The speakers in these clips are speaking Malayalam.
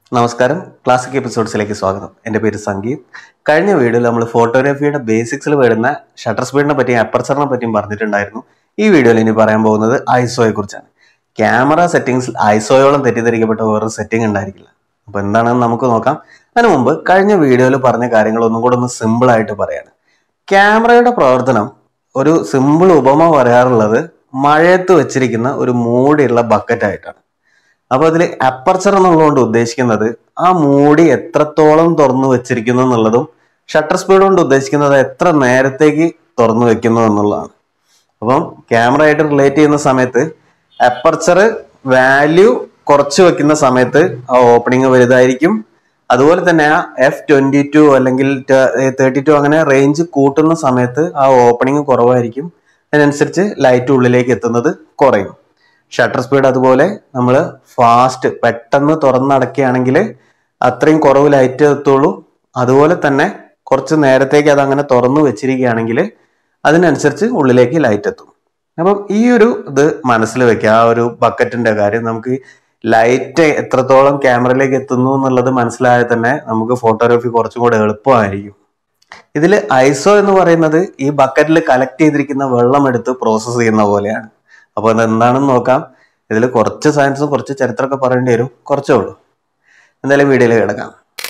നമസ്കാരം ക്ലാസിക് എപ്പിസോഡ്സിലേക്ക് സ്വാഗതം എൻ്റെ പേര് സംഗീത് കഴിഞ്ഞ വീഡിയോയിൽ നമ്മൾ ഫോട്ടോഗ്രാഫിയുടെ ബേസിക്സിൽ വരുന്ന ഷട്ടർ സ്പീഡിനെ പറ്റിയും അപ്പർച്ചറിനെ പറ്റിയും പറഞ്ഞിട്ടുണ്ടായിരുന്നു ഈ വീഡിയോയിൽ ഇനി പറയാൻ പോകുന്നത് ഐസോയെ കുറിച്ചാണ് ക്യാമറ സെറ്റിംഗ്സിൽ ഐസോയോളം തെറ്റിദ്ധരിക്കപ്പെട്ട വേറൊരു സെറ്റിംഗ് ഉണ്ടായിരിക്കില്ല അപ്പോൾ എന്താണെന്ന് നമുക്ക് നോക്കാം അതിനു മുമ്പ് കഴിഞ്ഞ വീഡിയോയിൽ പറഞ്ഞ കാര്യങ്ങൾ ഒന്നും കൂടെ ഒന്ന് സിമ്പിൾ ആയിട്ട് പറയാണ് ക്യാമറയുടെ പ്രവർത്തനം ഒരു സിമ്പിൾ ഉപമ പറയാറുള്ളത് മഴയത്ത് വെച്ചിരിക്കുന്ന ഒരു മൂടിയുള്ള ബക്കറ്റ് ആയിട്ടാണ് അപ്പോൾ അതിൽ അപ്പർച്ചർ എന്നുള്ളതുകൊണ്ട് ഉദ്ദേശിക്കുന്നത് ആ മൂടി എത്രത്തോളം തുറന്നു വെച്ചിരിക്കുന്നു എന്നുള്ളതും ഷട്ടർ സ്പീഡ് കൊണ്ട് ഉദ്ദേശിക്കുന്നത് എത്ര നേരത്തേക്ക് തുറന്നു വെക്കുന്നു എന്നുള്ളതാണ് അപ്പം ക്യാമറ ആയിട്ട് റിലേറ്റ് ചെയ്യുന്ന സമയത്ത് അപ്പർച്ചർ വാല്യൂ കുറച്ച് വെക്കുന്ന സമയത്ത് ആ ഓപ്പണിങ് വലുതായിരിക്കും അതുപോലെ തന്നെ ആ എഫ് ട്വന്റി ടു അല്ലെങ്കിൽ തേർട്ടി ടു അങ്ങനെ റേഞ്ച് കൂട്ടുന്ന സമയത്ത് ആ ഓപ്പണിങ് കുറവായിരിക്കും അതിനനുസരിച്ച് ലൈറ്റ് ഉള്ളിലേക്ക് എത്തുന്നത് കുറയും ഷട്ടർ സ്പീഡ് അതുപോലെ നമ്മൾ ഫാസ്റ്റ് പെട്ടെന്ന് തുറന്നടക്കുകയാണെങ്കിൽ അത്രയും കുറവ് ലൈറ്റ് എത്തുള്ളൂ അതുപോലെ തന്നെ കുറച്ച് നേരത്തേക്ക് അത് അങ്ങനെ തുറന്നു വെച്ചിരിക്കുകയാണെങ്കിൽ അതിനനുസരിച്ച് ഉള്ളിലേക്ക് ലൈറ്റ് എത്തും അപ്പം ഈ ഒരു ഇത് മനസ്സിൽ വെക്കുക ആ ഒരു ബക്കറ്റിന്റെ കാര്യം നമുക്ക് ലൈറ്റ് എത്രത്തോളം ക്യാമറയിലേക്ക് എത്തുന്നു എന്നുള്ളത് മനസ്സിലായാൽ തന്നെ നമുക്ക് ഫോട്ടോഗ്രാഫി കുറച്ചും കൂടെ എളുപ്പമായിരിക്കും ഇതിൽ ഐസോ എന്ന് പറയുന്നത് ഈ ബക്കറ്റിൽ കളക്ട് ചെയ്തിരിക്കുന്ന വെള്ളം എടുത്ത് പ്രോസസ്സ് ചെയ്യുന്ന പോലെയാണ് അപ്പോൾ അത് എന്താണെന്ന് നോക്കാം ഇതിൽ കുറച്ച് സയൻസും കുറച്ച് ചരിത്രമൊക്കെ പറയേണ്ടി വരും കുറച്ചേ ഉള്ളൂ എന്തായാലും വീഡിയോയിൽ കിടക്കാം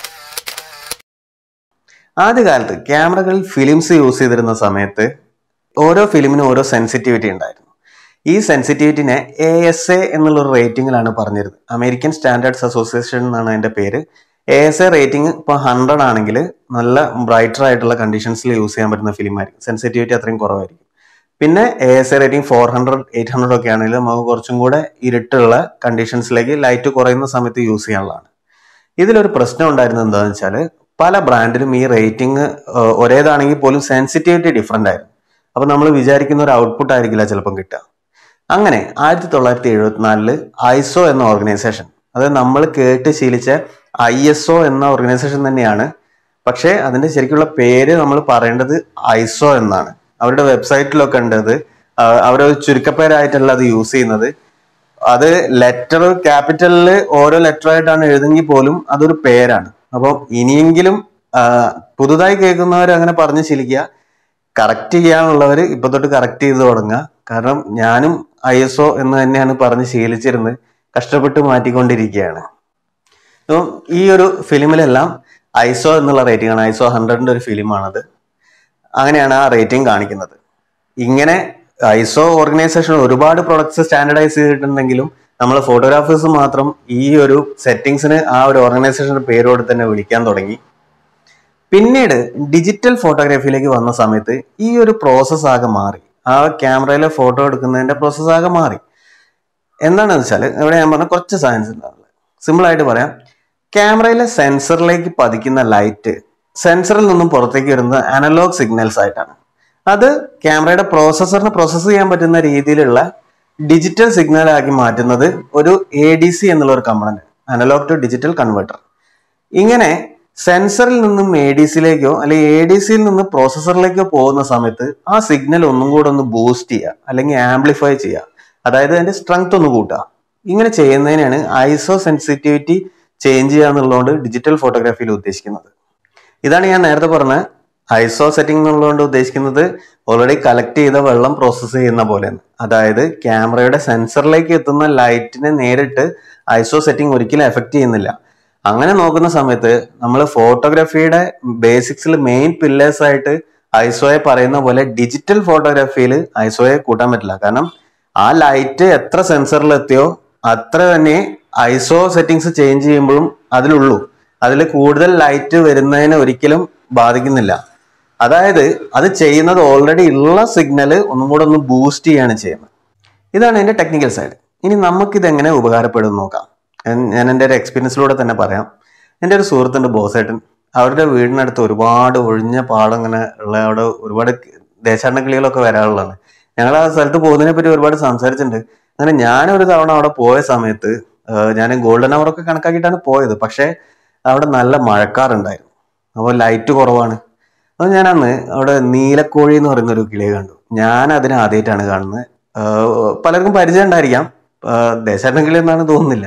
ആദ്യകാലത്ത് ക്യാമറകളിൽ ഫിലിംസ് യൂസ് ചെയ്തിരുന്ന സമയത്ത് ഓരോ ഫിലിമിനും ഓരോ സെൻസിറ്റിവിറ്റി ഉണ്ടായിരുന്നു ഈ സെൻസിറ്റിവിറ്റിനെ എ എസ് എ എന്നുള്ളൊരു റേറ്റിംഗിലാണ് പറഞ്ഞിരുന്നത് അമേരിക്കൻ സ്റ്റാൻഡേർഡ്സ് അസോസിയേഷൻ എന്നാണ് അതിന്റെ പേര് എ എസ് എ റേറ്റിംഗ് ഇപ്പോൾ ഹൺഡ്രഡ് ആണെങ്കിൽ നല്ല ബ്രൈറ്റർ ആയിട്ടുള്ള കണ്ടീഷൻസിൽ യൂസ് ചെയ്യാൻ പറ്റുന്ന ഫിലിം ആയിരിക്കും സെൻസിറ്റിവിറ്റി അത്രയും കുറവായിരിക്കും പിന്നെ A S A rating four hundred eight hundred ഒക്കെ ആണെങ്കിൽ നമുക്ക് കുറച്ചും കൂടെ ഇരുട്ടുള്ള കണ്ടീഷൻസിലേക്ക് ലൈറ്റ് കുറയുന്ന സമയത്ത് യൂസ് ചെയ്യാനുള്ളതാണ് ഇതിലൊരു പ്രശ്നം ഉണ്ടായിരുന്നത് എന്താണെന്ന് വെച്ചാൽ പല ബ്രാൻഡിലും ഈ റേറ്റിംഗ് ഒരേതാണെങ്കിൽ പോലും സെൻസിറ്റിവിറ്റി ഡിഫറെൻ്റ് ആയിരുന്നു അപ്പോൾ നമ്മൾ വിചാരിക്കുന്ന ഒരു ഔട്ട്പുട്ട് ആയിരിക്കില്ല ചിലപ്പം കിട്ടുക അങ്ങനെ ആയിരത്തി തൊള്ളായിരത്തി എഴുപത്തിനാലില് ഐസോ എന്ന ഓർഗനൈസേഷൻ അത് നമ്മൾ കേട്ട് ശീലിച്ച ഐ എസ് ഒ എന്ന ഓർഗനൈസേഷൻ തന്നെയാണ് പക്ഷേ അതിന്റെ ശരിക്കുള്ള പേര് നമ്മൾ പറയേണ്ടത് ഐസോ എന്നാണ് അവരുടെ വെബ്സൈറ്റിലൊക്കെ ഉണ്ട് അത് അവർ ചുരുക്കപ്പേരായിട്ടല്ല അത് യൂസ് ചെയ്യുന്നത് അത് ലെറ്റർ ക്യാപിറ്റലിൽ ഓരോ ലെറ്റർ ആയിട്ടാണ് എഴുതെങ്കിൽ പോലും അതൊരു പേരാണ് അപ്പോൾ ഇനിയെങ്കിലും ആ, പുതുതായി കേൾക്കുന്നവർ അങ്ങനെ പറഞ്ഞ് ശീലിക്കുക കറക്റ്റ് ചെയ്യാനുള്ളവർ ഇപ്പൊ തൊട്ട് കറക്റ്റ് ചെയ്ത് തുടങ്ങുക കാരണം ഞാനും ഐ എസ് ഒ എന്ന് തന്നെയാണ് പറഞ്ഞ് ശീലിച്ചിരുന്നത് കഷ്ടപ്പെട്ട് മാറ്റിക്കൊണ്ടിരിക്കുകയാണ് അപ്പം ഈ ഒരു ഫിലിമിലെല്ലാം ഐസോ എന്നുള്ള റേറ്റിംഗ് ആണ് ഐസോ ഹൺഡ്രഡിന്റെ ഒരു ഫിലിമാണത് അങ്ങനെയാണ് ആ റേറ്റിംഗ് കാണിക്കുന്നത് ഇങ്ങനെ ഐസോ ഓർഗനൈസേഷൻ ഒരുപാട് പ്രൊഡക്ട്സ് സ്റ്റാൻഡർഡൈസ് ചെയ്തിട്ടുണ്ടെങ്കിലും നമ്മൾ ഫോട്ടോഗ്രാഫേഴ്സ് മാത്രം ഈ ഒരു സെറ്റിങ്സിന് ആ ഒരു ഓർഗനൈസേഷന്റെ പേരോട് തന്നെ വിളിക്കാൻ തുടങ്ങി പിന്നീട് ഡിജിറ്റൽ ഫോട്ടോഗ്രാഫിയിലേക്ക് വന്ന സമയത്ത് ഈ ഒരു പ്രോസസ്സ് ആകെ മാറി ആ ക്യാമറയിലെ ഫോട്ടോ എടുക്കുന്നതിന്റെ പ്രോസസ്സ് ആകെ മാറി എന്താണെന്ന് വെച്ചാൽ ഇവിടെ ഞാൻ പറഞ്ഞ കുറച്ച് സയൻസ് ഉണ്ടാവുന്നത് സിമ്പിൾ ആയിട്ട് പറയാം ക്യാമറയിലെ സെൻസറിലേക്ക് പതിക്കുന്ന ലൈറ്റ് സെൻസറിൽ നിന്നും പുറത്തേക്ക് വരുന്ന അനലോഗ് സിഗ്നൽസ് ആയിട്ടാണ് അത് ക്യാമറയുടെ പ്രോസസ്സറിന് പ്രോസസ്സ് ചെയ്യാൻ പറ്റുന്ന രീതിയിലുള്ള ഡിജിറ്റൽ സിഗ്നൽ ആക്കി മാറ്റുന്നത് ഒരു എ ഡി സി എന്നുള്ള ഒരു component analogue to digital converter ഇങ്ങനെ സെൻസറിൽ നിന്നും എ ഡി സിയിലേക്കോ അല്ലെങ്കിൽ എ ഡി സിയിൽ നിന്ന് പ്രോസസ്സറിലേക്കോ പോകുന്ന സമയത്ത് ആ സിഗ്നൽ ഒന്നും കൂടെ ഒന്ന് ബൂസ്റ്റ് ചെയ്യുക അല്ലെങ്കിൽ ആംപ്ലിഫൈ ചെയ്യുക അതായത് അതിന്റെ സ്ട്രെങ്ത് ഒന്ന് കൂട്ടുക ഇങ്ങനെ ചെയ്യുന്നതിനാണ് ഐസോ സെൻസിറ്റിവിറ്റി ചേഞ്ച് ചെയ്യുക എന്നുള്ളതുകൊണ്ട് ഡിജിറ്റൽ ഫോട്ടോഗ്രാഫിയിൽ ഉദ്ദേശിക്കുന്നത് ഇതാണ് ഞാൻ നേരത്തെ പറഞ്ഞ ഐസോ സെറ്റിംഗ് എന്നുള്ളതുകൊണ്ട് ഉദ്ദേശിക്കുന്നത് ഓൾറെഡി കളക്ട് ചെയ്ത വെള്ളം പ്രോസസ്സ് ചെയ്യുന്ന പോലെയാണ് അതായത് ക്യാമറയുടെ സെൻസറിലേക്ക് എത്തുന്ന ലൈറ്റിനെ നേരിട്ട് ഐസോ സെറ്റിംഗ് ഒരിക്കലും എഫക്ട് ചെയ്യുന്നില്ല അങ്ങനെ നോക്കുന്ന സമയത്ത് നമ്മൾ ഫോട്ടോഗ്രാഫിയുടെ ബേസിക്സിൽ മെയിൻ പില്ലേഴ്സ് ആയിട്ട് ഐസോയെ പറയുന്ന പോലെ ഡിജിറ്റൽ ഫോട്ടോഗ്രാഫിയിൽ ഐസോയെ കൂട്ടാൻ പറ്റില്ല കാരണം ആ ലൈറ്റ് എത്ര സെൻസറിൽ എത്തിയോ അത്ര തന്നെ ഐസോ സെറ്റിങ്സ് ചേഞ്ച് ചെയ്യുമ്പോഴും അതിലുള്ളൂ അതിൽ കൂടുതൽ ലൈറ്റ് വരുന്നതിനെ ഒരിക്കലും ബാധിക്കുന്നില്ല അതായത് അത് ചെയ്യുന്നത് ഓൾറെഡി ഉള്ള സിഗ്നല് ഒന്നും കൂടെ ഒന്ന് ബൂസ്റ്റ് ചെയ്യാണ് ചെയ്യുന്നത് ഇതാണ് എൻ്റെ ടെക്നിക്കൽ സൈഡ് ഇനി നമുക്കിത് എങ്ങനെ ഉപകാരപ്പെടും എന്ന് നോക്കാം ഞാൻ- ഞാൻ എൻ്റെ ഒരു എക്സ്പീരിയൻസിലൂടെ തന്നെ പറയാം എൻ്റെ ഒരു സുഹൃത്തുണ്ട് ബോസേട്ടൻ അവരുടെ വീടിനടുത്ത് ഒരുപാട് ഒഴിഞ്ഞ പാടം ഇങ്ങനെ ഉള്ള അവിടെ ഒരുപാട് ദേശാടന കിളികളൊക്കെ വരാറുള്ളതാണ് ഞങ്ങൾ ആ സ്ഥലത്ത് പോകുന്നതിനെ പറ്റി ഒരുപാട് സംസാരിച്ചിട്ടുണ്ട് അങ്ങനെ ഞാൻ ഒരു തവണ അവിടെ പോയ സമയത്ത് ഞാൻ ഗോൾഡൻ അവർ ഒക്കെ കണക്കാക്കിയിട്ടാണ് പോയത് പക്ഷേ അവിടെ നല്ല മഴക്കാറുണ്ടായിരുന്നു അപ്പോൾ ലൈറ്റ് കുറവാണ് അപ്പോൾ ഞാൻ അന്ന് അവിടെ നീലക്കോഴി എന്ന് പറയുന്ന ഒരു കിളിയെ കണ്ടു ഞാൻ അതിനെ ആദ്യമായിട്ടാണ് കാണുന്നത് ആഹ് പലർക്കും പരിചയം ഉണ്ടായിരിക്കാം ദേശാടന കിളി എന്നാണ് തോന്നുന്നില്ല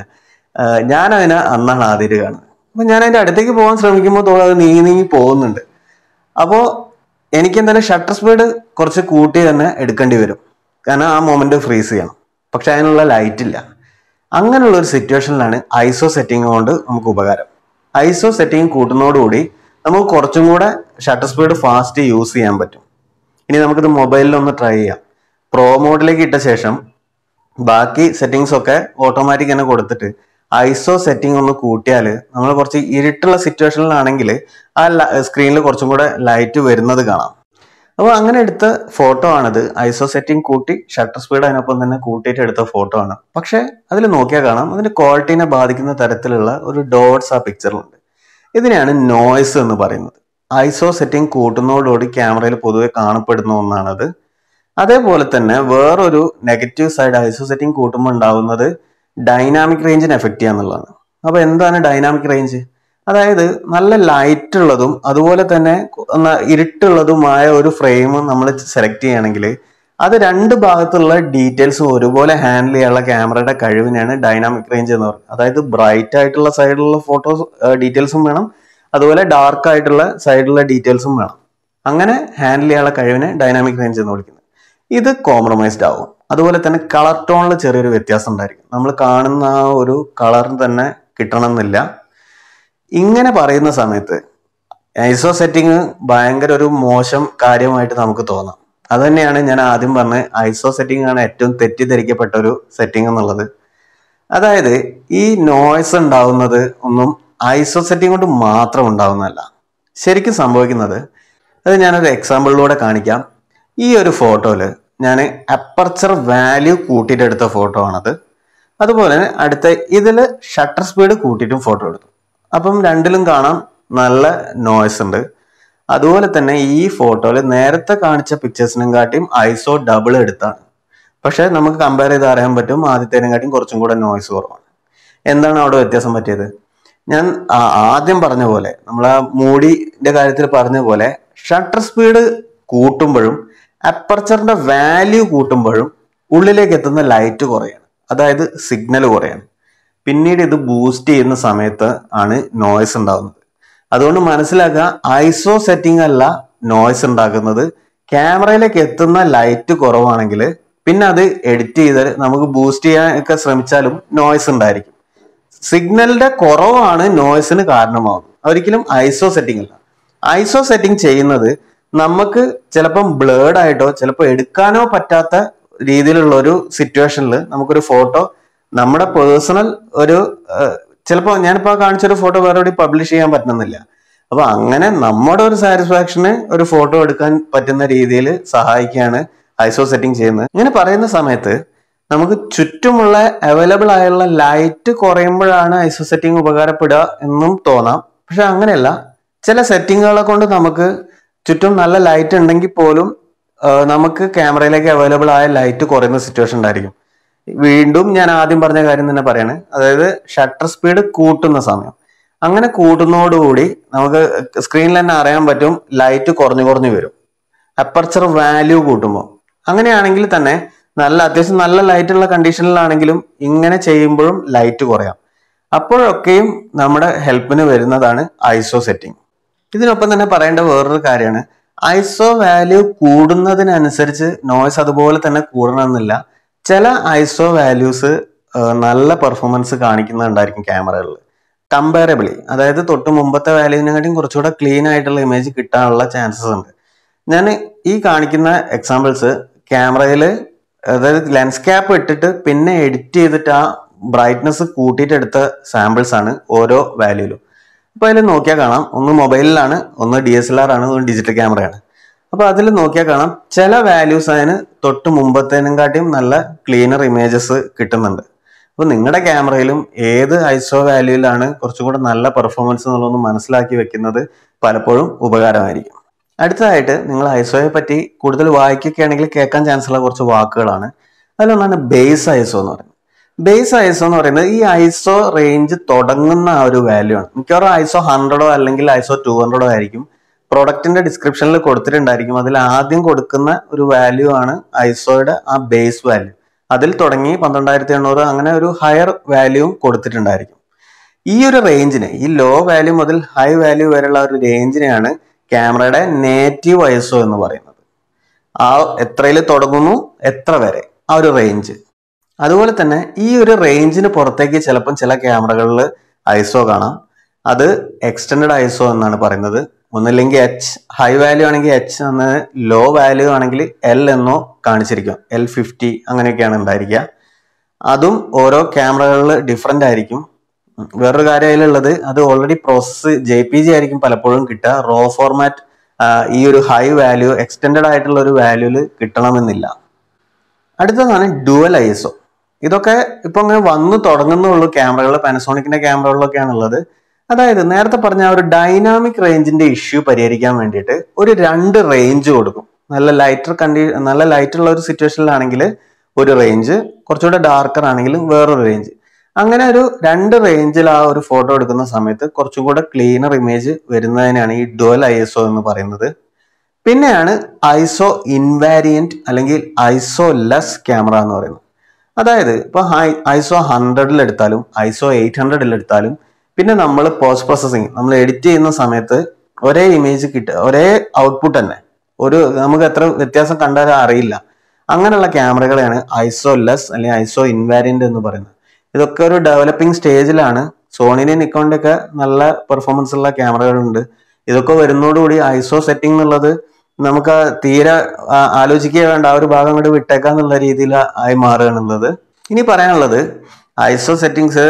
ഞാൻ അതിനെ അന്നാണ് ആദ്യമായിട്ട് കാണുന്നത് അപ്പൊ ഞാൻ അതിന്റെ അടുത്തേക്ക് പോകാൻ ശ്രമിക്കുമ്പോൾ തോന്നുന്നു അത് നീങ്ങി നീങ്ങി പോകുന്നുണ്ട് അപ്പോൾ എനിക്ക് എന്തായാലും ഷട്ടർ സ്പീഡ് കുറച്ച് കൂട്ടി തന്നെ എടുക്കേണ്ടി വരും കാരണം ആ മൊമെന്റ് ഫ്രീസ് ചെയ്യണം പക്ഷെ അതിനുള്ള ലൈറ്റ് ഇല്ല അങ്ങനെയുള്ള ഒരു സിറ്റുവേഷനിലാണ് ഐസോ സെറ്റിംഗ് കൊണ്ട് നമുക്ക് ഉപകാരം ഐസോ സെറ്റിംഗ് കൂട്ടുന്നതോടുകൂടി നമുക്ക് കുറച്ചും കൂടെ ഷട്ടർ സ്പീഡ് ഫാസ്റ്റ് യൂസ് ചെയ്യാൻ പറ്റും ഇനി നമുക്കിത് മൊബൈലിൽ ഒന്ന് ട്രൈ ചെയ്യാം പ്രോ മോഡിലേക്ക് ഇട്ട ശേഷം ബാക്കി സെറ്റിങ്സ് ഒക്കെ ഓട്ടോമാറ്റിക് തന്നെ കൊടുത്തിട്ട് ഐസോ സെറ്റിംഗ് ഒന്ന് കൂട്ടിയാൽ നമ്മൾ കുറച്ച് ഇരുട്ടുള്ള സിറ്റുവേഷനിലാണെങ്കിൽ ആ സ്ക്രീനിൽ കുറച്ചും കൂടെ ലൈറ്റ് വരുന്നത് കാണാം അപ്പോൾ അങ്ങനെ എടുത്ത ഫോട്ടോ ആണിത് ഐസോ സെറ്റിംഗ് കൂട്ടി ഷട്ടർ സ്പീഡ് അതിനൊപ്പം തന്നെ കൂട്ടിയിട്ട് എടുത്ത ഫോട്ടോ ആണ് പക്ഷേ അതിൽ നോക്കിയാൽ കാണാം അതിന്റെ ക്വാളിറ്റീനെ ബാധിക്കുന്ന തരത്തിലുള്ള ഒരു ഡോട്ട്സ് ആ പിക്ചറിലുണ്ട് ഇതിനെയാണ് നോയ്സ് എന്ന് പറയുന്നത് ഐസോ സെറ്റിംഗ് കൂട്ടുന്നതോടുകൂടി ക്യാമറയിൽ പൊതുവെ കാണപ്പെടുന്ന ഒന്നാണത് അതേപോലെ തന്നെ വേറൊരു നെഗറ്റീവ് സൈഡ് ഐസോ സെറ്റിംഗ് കൂട്ടുമ്പോൾ ഉണ്ടാവുന്നത് ഡൈനാമിക് റേഞ്ചിനെ എഫക്റ്റ് ചെയ്യാന്നുള്ളതാണ് അപ്പൊ എന്താണ് ഡൈനാമിക് റേഞ്ച് അതായത് നല്ല ലൈറ്റ് ഉള്ളതും അതുപോലെ തന്നെ ഒന്ന് ഇരുട്ടുള്ളതുമായ ഒരു ഫ്രെയിം നമ്മൾ സെലക്ട് ചെയ്യുകയാണെങ്കിൽ അത് രണ്ട് ഭാഗത്തുള്ള ഡീറ്റെയിൽസും ഒരുപോലെ ഹാൻഡിൽ ചെയ്യാനുള്ള ക്യാമറയുടെ കഴിവിനെയാണ് ഡൈനാമിക് റേഞ്ച് എന്ന് പറയുന്നത് അതായത് ബ്രൈറ്റ് ആയിട്ടുള്ള സൈഡിലുള്ള ഫോട്ടോസ് ഡീറ്റെയിൽസും വേണം അതുപോലെ ഡാർക്ക് ആയിട്ടുള്ള സൈഡിലുള്ള ഡീറ്റെയിൽസും വേണം അങ്ങനെ ഹാൻഡിൽ ചെയ്യാനുള്ള കഴിവിനെ ഡൈനാമിക് റേഞ്ച് എന്ന് വിളിക്കുന്നത് ഇത് കോംപ്രമൈസ്ഡ് ആവും അതുപോലെ തന്നെ കളർ ടോണിൽ ചെറിയൊരു വ്യത്യാസം ഉണ്ടായിരിക്കും നമ്മൾ കാണുന്ന ആ ഒരു കളർ തന്നെ കിട്ടണമെന്നില്ല ഇങ്ങനെ പറയുന്ന സമയത്ത് ഐസോ സെറ്റിംഗ് ഭയങ്കര ഒരു മോശം കാര്യമായിട്ട് നമുക്ക് തോന്നാം അത് തന്നെയാണ് ഞാൻ ആദ്യം പറഞ്ഞ ഐസോ സെറ്റിംഗ് ആണ് ഏറ്റവും തെറ്റിദ്ധരിക്കപ്പെട്ട ഒരു സെറ്റിംഗ് എന്നുള്ളത് അതായത് ഈ നോയ്സ് ഉണ്ടാവുന്നത് ഒന്നും ഐസോ സെറ്റിംഗ് കൊണ്ട് മാത്രം ഉണ്ടാവുന്നതല്ല ശരിക്കും സംഭവിക്കുന്നത് അത് ഞാനൊരു എക്സാമ്പിളിലൂടെ കാണിക്കാം ഈ ഒരു ഫോട്ടോയിൽ ഞാൻ അപ്പർച്ചർ വാല്യൂ കൂട്ടിയിട്ട് എടുത്ത ഫോട്ടോ ആണത് അതുപോലെ തന്നെ അടുത്ത ഇതിൽ ഷട്ടർ സ്പീഡ് കൂട്ടിയിട്ടും ഫോട്ടോ എടുത്തു അപ്പം രണ്ടിലും കാണാം നല്ല നോയ്സ് ഉണ്ട് അതുപോലെ തന്നെ ഈ ഫോട്ടോയിൽ നേരത്തെ കാണിച്ച പിക്ചേഴ്സിനും കാട്ടിയും ഐസോ ഡബിൾ എടുത്താണ് പക്ഷെ നമുക്ക് കമ്പയർ ചെയ്ത് അറിയാൻ പറ്റും ആദ്യത്തേനും കാട്ടിയും കുറച്ചും കൂടെ നോയ്സ് കുറവാണ് എന്താണ് അവിടെ വ്യത്യാസം പറ്റിയത് ഞാൻ ആ- ആദ്യം പറഞ്ഞ പോലെ നമ്മൾ ആ മൂടിന്റെ കാര്യത്തിൽ പറഞ്ഞ പോലെ ഷട്ടർ സ്പീഡ് കൂട്ടുമ്പോഴും അപ്പർച്ചറിന്റെ വാല്യൂ കൂട്ടുമ്പോഴും ഉള്ളിലേക്ക് എത്തുന്ന ലൈറ്റ് കുറയാണ് അതായത് സിഗ്നൽ കുറയാണ് പിന്നീട് ഇത് ബൂസ്റ്റ് ചെയ്യുന്ന സമയത്ത് ആണ് നോയ്സ് ഉണ്ടാകുന്നത് അതുകൊണ്ട് മനസ്സിലാക്കുക ഐസോ സെറ്റിംഗ് അല്ല നോയ്സ് ഉണ്ടാക്കുന്നത് ക്യാമറയിലേക്ക് എത്തുന്ന ലൈറ്റ് കുറവാണെങ്കിൽ പിന്നെ അത് എഡിറ്റ് ചെയ്ത് നമുക്ക് ബൂസ്റ്റ് ചെയ്യാൻ ഒക്കെ ശ്രമിച്ചാലും നോയ്സ് ഉണ്ടായിരിക്കും സിഗ്നലിന്റെ കുറവാണ് നോയ്സിന് കാരണമാകുന്നത് ഒരിക്കലും ഐസോ സെറ്റിംഗ് അല്ല ഐസോ സെറ്റിംഗ് ചെയ്യുന്നത് നമുക്ക് ചിലപ്പം ബ്ലേഡ് ആയിട്ടോ ചിലപ്പോൾ എടുക്കാനോ പറ്റാത്ത രീതിയിലുള്ള ഒരു സിറ്റുവേഷനിൽ നമുക്കൊരു ഫോട്ടോ നമ്മുടെ പേഴ്സണൽ ഒരു ചിലപ്പോൾ ഞാനിപ്പോൾ കാണിച്ചൊരു ഫോട്ടോ വേറെ പബ്ലിഷ് ചെയ്യാൻ പറ്റുന്നില്ല അപ്പൊ അങ്ങനെ നമ്മുടെ ഒരു സാറ്റിസ്ഫാക്ഷന് ഒരു ഫോട്ടോ എടുക്കാൻ പറ്റുന്ന രീതിയിൽ സഹായിക്കുകയാണ് ഐസോ സെറ്റിംഗ് ചെയ്യുന്നത് ഇങ്ങനെ പറയുന്ന സമയത്ത് നമുക്ക് ചുറ്റുമുള്ള അവൈലബിൾ ആയുള്ള ലൈറ്റ് കുറയുമ്പോഴാണ് ഐസോ സെറ്റിംഗ് ഉപകാരപ്പെടുക എന്നും തോന്നാം പക്ഷെ അങ്ങനെയല്ല ചില സെറ്റിങ്ങുകളെ കൊണ്ട് നമുക്ക് ചുറ്റും നല്ല ലൈറ്റ് ഉണ്ടെങ്കിൽ പോലും ആ, നമുക്ക് ക്യാമറയിലേക്ക് അവൈലബിൾ ആയ ലൈറ്റ് കുറയുന്ന സിറ്റുവേഷൻ ഉണ്ടായിരിക്കും വീണ്ടും ഞാൻ ആദ്യം പറഞ്ഞ കാര്യം തന്നെ പറയാണ് അതായത് ഷട്ടർ സ്പീഡ് കൂട്ടുന്ന സമയം അങ്ങനെ കൂട്ടുന്നതോടുകൂടി നമുക്ക് സ്ക്രീനിൽ തന്നെ അറിയാൻ പറ്റും ലൈറ്റ് കുറഞ്ഞു കുറഞ്ഞു വരും അപ്പർച്ചർ വാല്യൂ കൂട്ടുമ്പോൾ അങ്ങനെയാണെങ്കിൽ തന്നെ നല്ല അത്യാവശ്യം നല്ല ലൈറ്റ് ഉള്ള കണ്ടീഷനിലാണെങ്കിലും ഇങ്ങനെ ചെയ്യുമ്പോഴും ലൈറ്റ് കുറയാം അപ്പോഴൊക്കെയും നമ്മുടെ ഹെൽപ്പിന് വരുന്നതാണ് ഐസോ സെറ്റിംഗ് ഇതിനൊപ്പം തന്നെ പറയേണ്ട വേറൊരു കാര്യമാണ് ഐസോ വാല്യൂ കൂടുന്നതിനനുസരിച്ച് നോയ്സ് അതുപോലെ തന്നെ കൂടണമെന്നില്ല ചില ഐസോ വാല്യൂസ് നല്ല പെർഫോമൻസ് കാണിക്കുന്നുണ്ടായിരിക്കും ക്യാമറകളിൽ കമ്പാരബിളി അതായത് തൊട്ട് മുമ്പത്തെ വാല്യൂവിനെക്കാട്ടിയും കുറച്ചുകൂടെ ക്ലീൻ ആയിട്ടുള്ള ഇമേജ് കിട്ടാനുള്ള ചാൻസസ് ഉണ്ട് ഞാൻ ഈ കാണിക്കുന്ന എക്സാമ്പിൾസ് ക്യാമറയിൽ അതായത് ലെൻസ് ക്യാപ്പ് ഇട്ടിട്ട് പിന്നെ എഡിറ്റ് ചെയ്തിട്ട് ആ ബ്രൈറ്റ്നസ് കൂട്ടിയിട്ട് എടുത്ത സാമ്പിൾസ് ആണ് ഓരോ വാല്യൂലും അപ്പൊ അതിൽ നോക്കിയാൽ കാണാം ഒന്ന് മൊബൈലിലാണ് ഒന്ന് ഡി എസ് എൽ ആർ ആണ് ഒന്ന് ഡിജിറ്റൽ ക്യാമറയാണ് അപ്പൊ അതിൽ നോക്കിയാൽ കാണാം ചില വാല്യൂസ് അതിന് തൊട്ട് മുമ്പത്തേനും കാട്ടിയും നല്ല ക്ലീനർ ഇമേജസ് കിട്ടുന്നുണ്ട് അപ്പൊ നിങ്ങളുടെ ക്യാമറയിലും ഏത് ഐസോ വാല്യൂയിലാണ് കുറച്ചും കൂടെ നല്ല പെർഫോമൻസ് എന്നുള്ളതൊന്ന് മനസ്സിലാക്കി വെക്കുന്നത് പലപ്പോഴും ഉപകാരമായിരിക്കും അടുത്തതായിട്ട് നിങ്ങൾ ഐസോയെ പറ്റി കൂടുതൽ വായിക്കുകയാണെങ്കിൽ കേൾക്കാൻ ചാൻസ് ഉള്ള കുറച്ച് വാക്കുകളാണ് അതിലൊന്നാണ് ബേസ് ഐസോ എന്ന് പറയുന്നത് ബേസ് ഐസോ എന്ന് പറയുന്നത് ഈ ഐസോ റേഞ്ച് തുടങ്ങുന്ന ആ ഒരു വാല്യൂ ആണ് മിക്കവാറും ഐസോ ഹൺഡ്രഡോ അല്ലെങ്കിൽ ഐസോ ടു ഹൺഡ്രഡോ ആയിരിക്കും പ്രൊഡക്റ്റിന്റെ ഡിസ്ക്രിപ്ഷനിൽ കൊടുത്തിട്ടുണ്ടായിരിക്കും അതിൽ ആദ്യം കൊടുക്കുന്ന ഒരു വാല്യൂ ആണ് ഐസോയുടെ ആ ബേസ് വാല്യൂ അതിൽ തുടങ്ങി പന്ത്രണ്ടായിരത്തി എണ്ണൂറ് അങ്ങനെ ഒരു ഹയർ വാല്യൂവും കൊടുത്തിട്ടുണ്ടായിരിക്കും ഈ ഒരു റേഞ്ചിന് ഈ ലോ വാല്യൂ മുതൽ ഹൈ വാല്യൂ വരെയുള്ള ഒരു റേഞ്ചിനെയാണ് ക്യാമറയുടെ നേറ്റീവ് ഐസോ എന്ന് പറയുന്നത് ആ എത്രയിൽ തുടങ്ങുന്നു എത്ര വരെ ആ ഒരു റേഞ്ച് അതുപോലെ തന്നെ ഈ ഒരു റേഞ്ചിന് പുറത്തേക്ക് ചിലപ്പം ചില ക്യാമറകളിൽ ഐസോ കാണാം അത് എക്സ്റ്റൻഡ് ഐസോ എന്നാണ് പറയുന്നത് ഒന്നില്ലെങ്കിൽ എച്ച് ഹൈ വാല്യൂ ആണെങ്കിൽ എച്ച് എന്ന് ലോ വാല്യൂ ആണെങ്കിൽ എൽ എന്നോ കാണിച്ചിരിക്കും എൽ ഫിഫ്റ്റി അങ്ങനെയൊക്കെയാണ് ഉണ്ടായിരിക്കുക അതും ഓരോ ക്യാമറകളിൽ ഡിഫറെൻ്റ് ആയിരിക്കും ഉം. വേറൊരു കാര്യം അതിലുള്ളത് അത് already process J P G ആയിരിക്കും പലപ്പോഴും കിട്ടുക റോ ഫോർമാറ്റ് ഈ ഒരു ഹൈ വാല്യൂ എക്സ്റ്റെൻഡ് ആയിട്ടുള്ള ഒരു വാല്യൂല് കിട്ടണമെന്നില്ല അടുത്തതാണ് ഡുവൽ ഐഎസ്ഒ ഇതൊക്കെ ഇപ്പൊ അങ്ങനെ വന്നു തുടങ്ങുന്നുള്ളൂ ക്യാമറകൾ പാനസോണിക്കിന്റെ ക്യാമറകളിലൊക്കെയാണ് ഉള്ളത് അതായത് നേരത്തെ പറഞ്ഞ ആ ഒരു ഡൈനാമിക് റേഞ്ചിന്റെ ഇഷ്യൂ പരിഹരിക്കാൻ വേണ്ടിയിട്ട് ഒരു രണ്ട് റേഞ്ച് കൊടുക്കും നല്ല ലൈറ്റർ കണ്ടി നല്ല ലൈറ്റ് ഉള്ള ഒരു സിറ്റുവേഷനിലാണെങ്കിൽ ഒരു റേഞ്ച് കുറച്ചുകൂടെ ഡാർക്കർ ആണെങ്കിൽ വേറൊരു റേഞ്ച് അങ്ങനെ ഒരു രണ്ട് റേഞ്ചിൽ ആ ഒരു ഫോട്ടോ എടുക്കുന്ന സമയത്ത് കുറച്ചും കൂടെ ക്ലീനർ ഇമേജ് വരുന്നതിനാണ് ഈ ഡുവൽ ഐ എസ് ഒ എന്ന് പറയുന്നത് പിന്നെയാണ് ഐസോ ഇൻവാരിയന്റ് അല്ലെങ്കിൽ ഐസോ ലെസ് ക്യാമറ എന്ന് പറയുന്നത് അതായത് ഇപ്പൊ ഐസോ ഹൺഡ്രഡിൽ എടുത്താലും ഐസോ എയ്റ്റ് ഹൺഡ്രഡിൽ എടുത്താലും പിന്നെ നമ്മൾ പോസ്റ്റ് പ്രോസസ്സിങ് നമ്മൾ എഡിറ്റ് ചെയ്യുന്ന സമയത്ത് ഒരേ ഇമേജ് കിട്ടുക ഒരേ ഔട്ട്പുട്ട് തന്നെ ഒരു നമുക്ക് എത്ര വ്യത്യാസം കണ്ടാലും അറിയില്ല അങ്ങനെയുള്ള ക്യാമറകളെയാണ് ഐസോ ലെസ് അല്ലെങ്കിൽ ഐസോ ഇൻവാരിയന്റ് എന്ന് പറയുന്നത് ഇതൊക്കെ ഒരു ഡെവലപ്പിംഗ് സ്റ്റേജിലാണ് സോണിന്റെ നിക്കോണിന്റെ ഒക്കെ നല്ല പെർഫോമൻസ് ഉള്ള ക്യാമറകളുണ്ട് ഇതൊക്കെ വരുന്നതോടുകൂടി ഐസോ സെറ്റിംഗ് എന്നുള്ളത് നമുക്ക് തീരെ ആ, ആലോചിക്കുക വേണ്ട ആ ഒരു ഭാഗം കൂടി വിട്ടേക്കാന്നുള്ള രീതിയിൽ ആയി മാറുകയാണുള്ളത് ഇനി പറയാനുള്ളത് ഐസോ സെറ്റിങ്സ്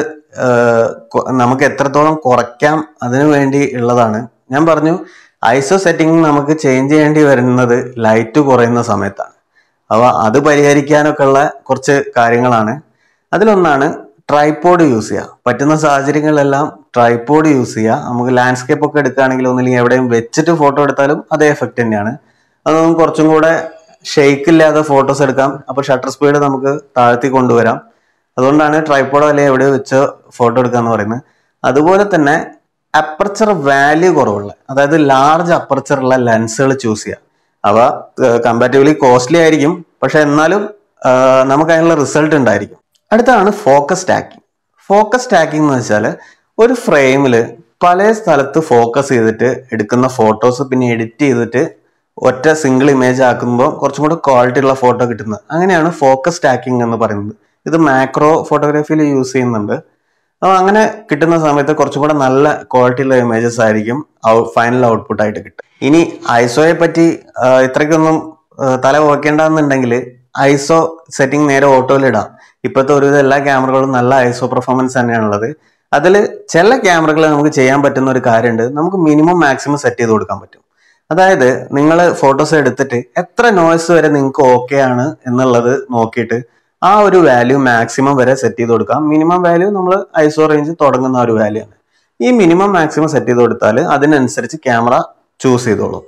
നമുക്ക് എത്രത്തോളം കുറയ്ക്കാം അതിനു വേണ്ടി ഉള്ളതാണ് ഞാൻ പറഞ്ഞു ഐസോ സെറ്റിംഗ് നമുക്ക് ചേഞ്ച് ചെയ്യേണ്ടി വരുന്നത് ലൈറ്റ് കുറയുന്ന സമയത്താണ് അവ അത് പരിഹരിക്കാനൊക്കെ ഉള്ള കുറച്ച് കാര്യങ്ങളാണ് അതിലൊന്നാണ് ട്രൈപോഡ് യൂസ് ചെയ്യുക പറ്റുന്ന സാഹചര്യങ്ങളിലെല്ലാം ട്രൈപോഡ് യൂസ് ചെയ്യുക നമുക്ക് ലാൻഡ്സ്കേപ്പ് ഒക്കെ എടുക്കുകയാണെങ്കിൽ ഒന്നില്ലെങ്കിൽ എവിടെയും വെച്ചിട്ട് ഫോട്ടോ എടുത്താലും അതേ എഫക്റ്റ് തന്നെയാണ് അതൊന്നും കുറച്ചും കൂടെ ഷെയ്ക്ക് ഇല്ലാതെ ഫോട്ടോസ് എടുക്കാം അപ്പോൾ ഷട്ടർ സ്പീഡ് നമുക്ക് താഴ്ത്തി കൊണ്ടുവരാം അതുകൊണ്ടാണ് ട്രൈപോഡോ അല്ലെങ്കിൽ എവിടെ വെച്ച് ഫോട്ടോ എടുക്കുക എന്ന് പറയുന്നത് അതുപോലെ തന്നെ അപ്പർച്ചർ വാല്യൂ കുറവുള്ള അതായത് ലാർജ് അപ്പർച്ചർ ഉള്ള ലെൻസുകൾ ചൂസ് ചെയ്യുക അവ കമ്പാരിറ്റീവ്ലി കോസ്റ്റ്ലി ആയിരിക്കും പക്ഷെ എന്നാലും ആ, നമുക്ക് അതിനുള്ള റിസൾട്ട് ഉണ്ടായിരിക്കും അടുത്താണ് ഫോക്കസ് ടാക്കിംഗ് ഫോക്കസ് ടാക്കിംഗ് എന്ന് വെച്ചാൽ ഒരു ഫ്രെയിമിൽ പല സ്ഥലത്ത് ഫോക്കസ് ചെയ്തിട്ട് എടുക്കുന്ന ഫോട്ടോസ് പിന്നെ എഡിറ്റ് ചെയ്തിട്ട് ഒറ്റ സിംഗിൾ ഇമേജ് ആക്കുമ്പോൾ കുറച്ചും കൂടെ ക്വാളിറ്റി ഉള്ള ഫോട്ടോ കിട്ടുന്നത് അങ്ങനെയാണ് ഫോക്കസ് ടാക്കിംഗ് എന്ന് പറയുന്നത് ഇത് മാക്രോ ഫോട്ടോഗ്രാഫിയിൽ യൂസ് ചെയ്യുന്നുണ്ട് അപ്പോൾ അങ്ങനെ കിട്ടുന്ന സമയത്ത് കുറച്ചും കൂടെ നല്ല ക്വാളിറ്റി ഉള്ള ഇമേജസ് ആയിരിക്കും ഫൈനൽ ഔട്ട്പുട്ട് ആയിട്ട് കിട്ടും ഇനി ഐസോയെ പറ്റി ആ, ഇത്രയ്ക്കൊന്നും ആ, തല പോക്കേണ്ടെന്നുണ്ടെങ്കിൽ ഐസോ സെറ്റിംഗ് നേരെ ഓട്ടോയിൽ ഇടാം ഇപ്പോഴത്തെ ഒരുവിധം എല്ലാ ക്യാമറകളും നല്ല ഐസോ പെർഫോമൻസ് തന്നെയാണുള്ളത് അതിൽ ചില ക്യാമറകൾ നമുക്ക് ചെയ്യാൻ പറ്റുന്ന ഒരു കാര്യമുണ്ട് നമുക്ക് മിനിമം മാക്സിമം സെറ്റ് ചെയ്ത് കൊടുക്കാൻ പറ്റും അതായത് നിങ്ങൾ ഫോട്ടോസ് എടുത്തിട്ട് എത്ര നോയ്സ് വരെ നിങ്ങൾക്ക് ഓക്കെ ആണ് എന്നുള്ളത് നോക്കിയിട്ട് ആ ഒരു വാല്യൂ മാക്സിമം വരെ സെറ്റ് ചെയ്ത് കൊടുക്കാം മിനിമം വാല്യൂ നമ്മൾ ഐസോ റേഞ്ച് തുടങ്ങുന്ന ആ ഒരു വാല്യൂ ആണ് ഈ മിനിമം മാക്സിമം സെറ്റ് ചെയ്ത് കൊടുത്താൽ അതിനനുസരിച്ച് ക്യാമറ ചൂസ് ചെയ്തോളും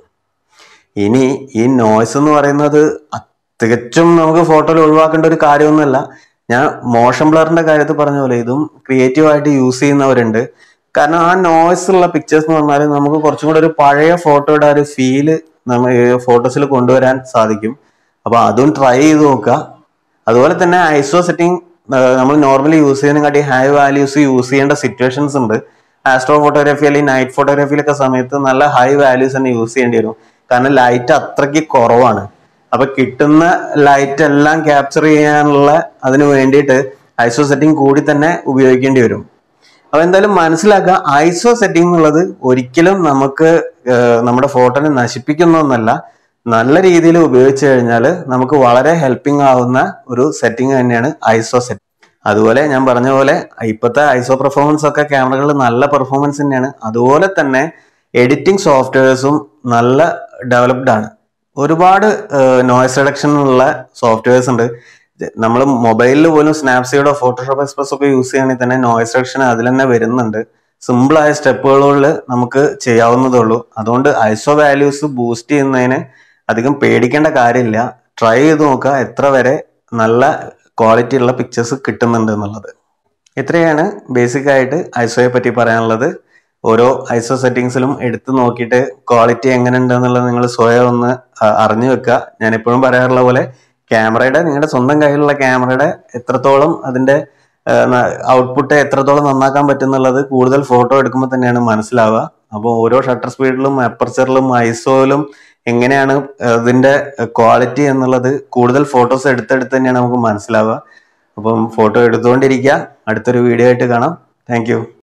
ഇനി ഈ നോയ്സ് എന്ന് പറയുന്നത് അ- തികച്ചും നമുക്ക് ഫോട്ടോയിൽ ഒഴിവാക്കേണ്ട ഒരു കാര്യമൊന്നുമല്ല ഞാൻ മോഷൻ ബ്ലറിന്റെ കാര്യത്തിൽ പറഞ്ഞ പോലെ ഇതും ക്രിയേറ്റീവ് ആയിട്ട് യൂസ് ചെയ്യുന്നവരുണ്ട് കാരണം ആ നോയ്സ് ഉള്ള പിക്ചേഴ്സ് എന്ന് പറഞ്ഞാൽ നമുക്ക് കുറച്ചും കൂടെ ഒരു പഴയ ഫോട്ടോയുടെ ആ ഒരു ഫീല് നമ്മൾ ഫോട്ടോസിൽ കൊണ്ടുവരാൻ സാധിക്കും അപ്പൊ അതും ട്രൈ ചെയ്ത് നോക്കുക അതുപോലെ തന്നെ ഐസോ സെറ്റിംഗ് നമ്മൾ നോർമലി യൂസ് ചെയ്യുന്നതിനെക്കാട്ടി ഹൈ വാല്യൂസ് യൂസ് ചെയ്യേണ്ട സിറ്റുവേഷൻസ് ഉണ്ട് ആസ്ട്രോ ഫോട്ടോഗ്രാഫി അല്ലെങ്കിൽ നൈറ്റ് ഫോട്ടോഗ്രാഫിയിലൊക്കെ സമയത്ത് നല്ല ഹൈ വാല്യൂസ് തന്നെ യൂസ് ചെയ്യേണ്ടി വരും കാരണം ലൈറ്റ് അത്രയ്ക്ക് കുറവാണ് അപ്പൊ കിട്ടുന്ന ലൈറ്റ് എല്ലാം ക്യാപ്ചർ ചെയ്യാനുള്ള അതിന് വേണ്ടിയിട്ട് ഐസോ സെറ്റിംഗ് കൂടി തന്നെ ഉപയോഗിക്കേണ്ടി വരും അപ്പൊ എന്തായാലും മനസ്സിലാക്കുക ഐസോ സെറ്റിംഗ് എന്നുള്ളത് ഒരിക്കലും നമുക്ക് ഏഹ്, നമ്മുടെ ഫോട്ടോനെ നശിപ്പിക്കുന്ന ഒന്നല്ല നല്ല രീതിയിൽ ഉപയോഗിച്ചു കഴിഞ്ഞാൽ നമുക്ക് വളരെ ഹെൽപ്പിംഗ് ആവുന്ന ഒരു സെറ്റിംഗ് തന്നെയാണ് ഐസോ സെറ്റ് അതുപോലെ ഞാൻ പറഞ്ഞ പോലെ ഇപ്പോഴത്തെ ഐസോ പെർഫോമൻസ് ഒക്കെ ക്യാമറകളിൽ നല്ല പെർഫോമൻസ് തന്നെയാണ് അതുപോലെ തന്നെ എഡിറ്റിംഗ് സോഫ്റ്റ്വെയർസും നല്ല ഡെവലപ്ഡ് ആണ് ഒരുപാട് നോയ്സ് റിഡക്ഷൻ ഉള്ള സോഫ്റ്റ്വെയർസ് ഉണ്ട് നമ്മൾ മൊബൈലിൽ പോലും സ്നാപ്സീഡോ ഫോട്ടോഷോപ്പ് എക്സ്പ്രസ് ഒക്കെ യൂസ് ചെയ്യുകയാണെങ്കിൽ തന്നെ നോയ്സ് റിഡക്ഷൻ അതിൽ തന്നെ വരുന്നുണ്ട് സിമ്പിൾ ആയ സ്റ്റെപ്പുകളിൽ നമുക്ക് ചെയ്യാവുന്നതേ ഉള്ളൂ അതുകൊണ്ട് ഐസോ വാല്യൂസ് ബൂസ്റ്റ് ചെയ്യുന്നതിന് അധികം പേടിക്കേണ്ട കാര്യമില്ല ട്രൈ ചെയ്ത് നോക്കുക എത്ര വരെ നല്ല ക്വാളിറ്റി ഉള്ള പിക്ചേഴ്സ് കിട്ടുന്നുണ്ട് എന്നുള്ളത് ഇത്രയാണ് ബേസിക് ആയിട്ട് ഐസോയെ പറ്റി പറയാനുള്ളത് ഓരോ ഐസോ സെറ്റിങ്സിലും എടുത്തു നോക്കിയിട്ട് ക്വാളിറ്റി എങ്ങനെ ഉണ്ടെന്നുള്ളത് നിങ്ങൾ സ്വയം ഒന്ന് ആ, അറിഞ്ഞു വെക്കുക ഞാൻ എപ്പോഴും പറയാറുള്ള പോലെ ക്യാമറയുടെ നിങ്ങളുടെ സ്വന്തം കയ്യിലുള്ള ക്യാമറയുടെ എത്രത്തോളം അതിന്റെ ഔട്ട്പുട്ട് എത്രത്തോളം നന്നാക്കാൻ പറ്റുന്നുള്ളത് കൂടുതൽ ഫോട്ടോ എടുക്കുമ്പോൾ തന്നെയാണ് മനസ്സിലാവുക അപ്പോൾ ഓരോ ഷട്ടർ സ്പീഡിലും അപ്പർച്ചറിലും ഐസോയിലും എങ്ങനെയാണ് അതിന്റെ ക്വാളിറ്റി എന്നുള്ളത് കൂടുതൽ ഫോട്ടോസ് എടുത്തെടുത്ത് തന്നെയാണ് നമുക്ക് മനസ്സിലാവുക അപ്പം ഫോട്ടോ എടുത്തുകൊണ്ടിരിക്കുക അടുത്തൊരു വീഡിയോ ആയിട്ട് കാണാം താങ്ക്